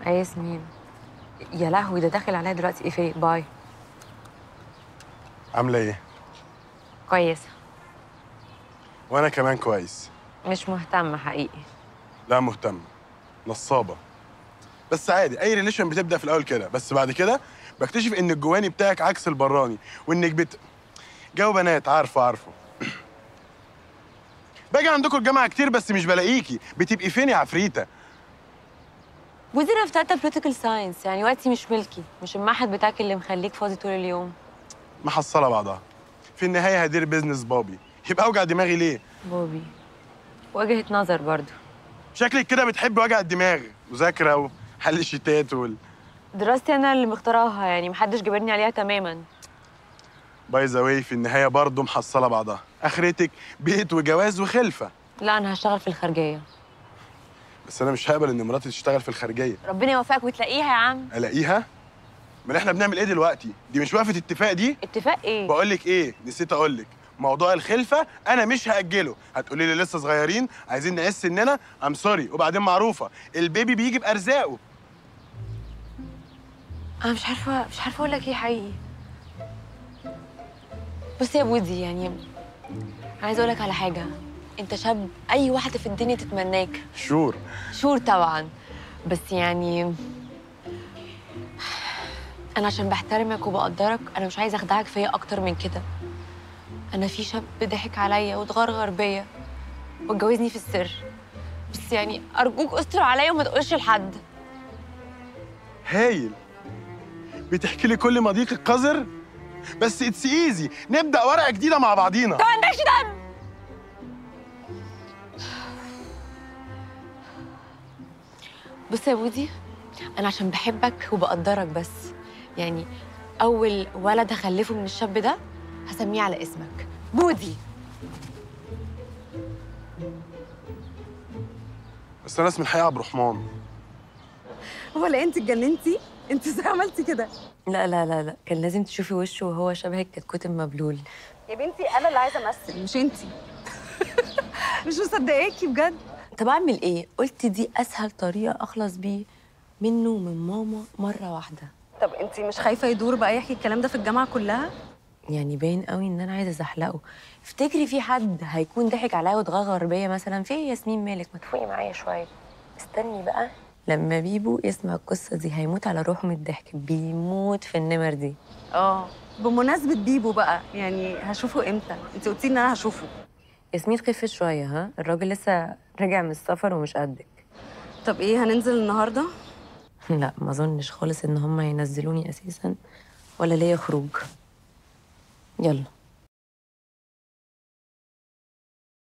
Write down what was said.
اي ياسمين يا لهوي ده داخل عليا دلوقتي ايه في باي عامله ايه كويسه وانا كمان كويس مش مهتمه حقيقي لا مهتم نصابه بس عادي اي ريليشن بتبدا في الاول كده بس بعد كده بكتشف ان الجواني بتاعك عكس البراني وانك بت جو بنات عارفه عارفه باجي عندكم الجامعه كتير بس مش بلاقيكي بتبقي فين يا عفريته ودي انا في تالتة بوليتيكال ساينس يعني وقتي مش ملكي مش المعهد بتاعك اللي مخليك فاضي طول اليوم محصله بعضها في النهايه هدير بيزنس بابي يبقى اوجع دماغي ليه بوبي وجهة نظر برضو شكلك كده بتحبي وجع الدماغ مذاكره وحل الشتات وال دراستي انا اللي مختaraها يعني محدش جبرني عليها تماما باي ذا واي في النهايه برضه محصله بعضها اخرتك بيت وجواز وخلفه لا انا هشتغل في الخارجيه بس انا مش هقبل ان مراتي تشتغل في الخارجيه ربنا يوفقك وتلاقيها يا عم الاقيها امال احنا بنعمل ايه دلوقتي دي مش وقفه اتفاق دي اتفاق ايه بقول لك ايه نسيت اقول لك موضوع الخلفه انا مش هاجله هتقولي لي لسه صغيرين عايزين نقيس سننا ام سوري وبعدين معروفه البيبي بيجي بارزاقه انا مش عارفه مش عارفه اقول لك ايه حقيقي بص يا بودي يعني عايزه اقول لك على حاجه انت شاب اي واحده في الدنيا تتمناك شور شور طبعا بس يعني انا عشان بحترمك وبقدرك انا مش عايزه اخدعك فيا اكتر من كده انا في شاب ضحك عليا واتغرغر بيا واتجوزني في السر بس يعني ارجوك استر عليا وما تقولش لحد هايل بتحكي لي كل ماضيك القذر بس اتس ايزي نبدا ورقه جديده مع بعضينا ما عندكش دم بص يا بودي انا عشان بحبك وبقدرك بس يعني اول ولد هخلفه من الشاب ده هسميه على اسمك بودي بس انا اسمي الحقيقه عبد الرحمن ولا انت اتجننتي؟ انت ازاي عملتي كده؟ لا لا لا لا كان لازم تشوفي وشه وهو شبه الكتكوت المبلول يا بنتي انا اللي عايزه امثل مش انت مش مصدقاكي بجد طب اعمل ايه قلت دي اسهل طريقه اخلص بيه منه ومن ماما مره واحده طب انت مش خايفه يدور بقى يحكي الكلام ده في الجامعه كلها؟ يعني باين قوي ان انا عايزه ازحلقه افتكري في حد هيكون ضحك عليا واتغرغر بيا مثلا في إيه يا ياسمين مالك ما تفوقي معايا شويه استني بقى لما بيبو يسمع القصه دي هيموت على روحه من الضحك بيموت في النمر دي اه بمناسبه بيبو بقى يعني هشوفه امتى؟ انت قلتي ان انا هشوفه ياسمين خفت شويه ها الراجل لسه راجع من السفر ومش قدك طب ايه هننزل النهارده؟ لا ما اظنش خالص ان هم ينزلوني اساسا ولا ليا خروج يلا